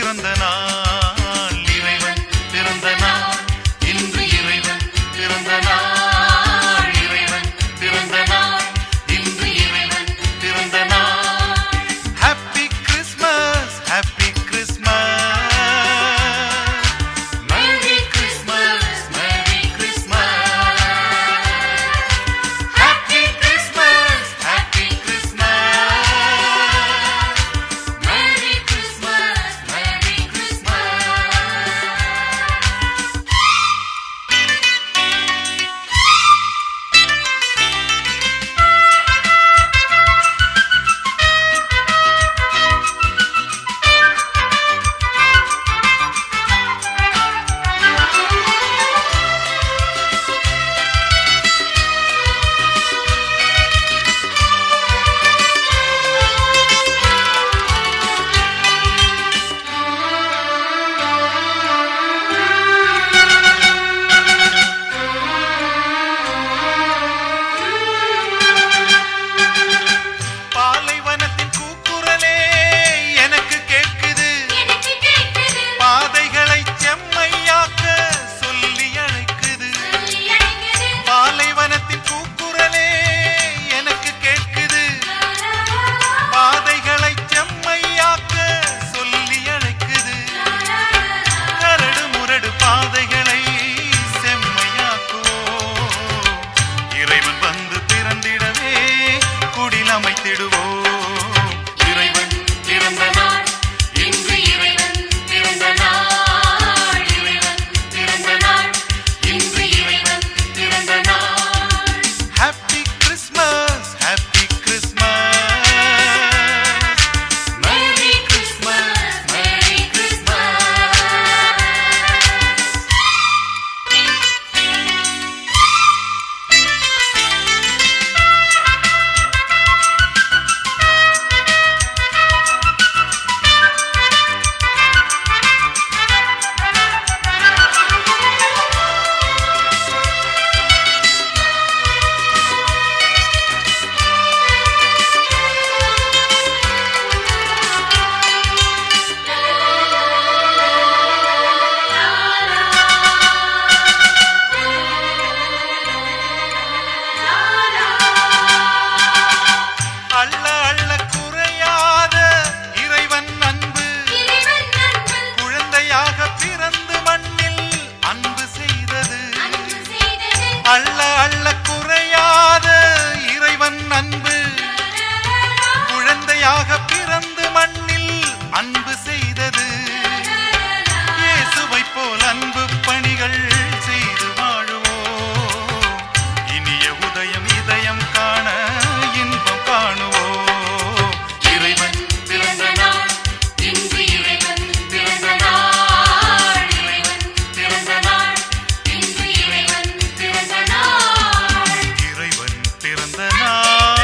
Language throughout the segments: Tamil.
பிறந்த நாள் இறைவன் பிறந்த நாள் இன்று இறைவன் பிறந்த நாள் இறைவன் பிறந்த நாள் இன்று இறைவன் பிறந்த நாள் happy Christmas happy Christmas merry Christmas merry Christmas happy Christmas happy Christmas merry Christmas merry Christmas பாலைவனத்தின் கூக்குரலே எனக்கு கேட்குது எனக்கு கேட்குது பாதைகளை செம்மையாக்க சொல்லி அழைக்குது சொல்லி அழைக்குது பாலைவனத்தின் கூக்குரலே எனக்கு கேட்குது பாதைகளை செம்மையாக்க சொல்லி அழைக்குது கரடு முரடு பாதைகளை செம்மையாக்குவோம் இறைவன் வந்து பிறந்திடவே குடில் அமைத்திடுவோம் இறைவன் பிறந்த நாள் இன்று இறைவன் பிறந்த நாள் இறைவன் பிறந்த நாள் இன்று இறைவன் பிறந்த நாள் happy Christmas happy Christmas merry Christmas merry Christmas அள்ள அள்ள குறையாத இறைவன் அன்பு இறைவன் அன்பு குழந்தையாக பிறந்து மண்ணில் அன்பு செய்தது அன்பு செய்தது அள்ள அள்ள குறையாத இறைவன் அன்பு குழந்தையாக பிறந்து மண்ணில் அன்பு செய்தது இயேசுவை போல் அன்பு பணிகள் செய்து வாழுவோம் இனிய உதயம் இதயம் காண இன்பம் காணுவோம் இறைவன் பிறந்த நாள் இன்று இறைவன் பிறந்த நாள் இறைவன் பிறந்த நாள் இன்று இறைவன் பிறந்த நாள் இறைவன் பிறந்த நாள்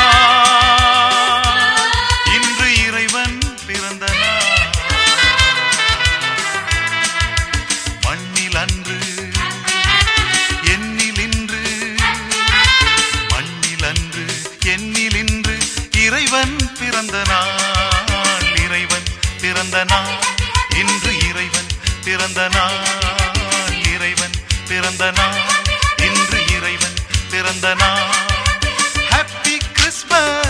இன்று இறைவன் பிறந்த நாள் மண்ணில் அன்று எண்ணில் இன்று மண்ணில் அன்று எண்ணில் இன்று இறைவன் பிறந்த நாள் இறைவன் பிறந்த நாள் இன்று இறைவன் பிறந்த நாள் இறைவன் பிறந்த நாள் இன்று இறைவன் பிறந்த நாள் ஹாப்பி கிறிஸ்மஸ்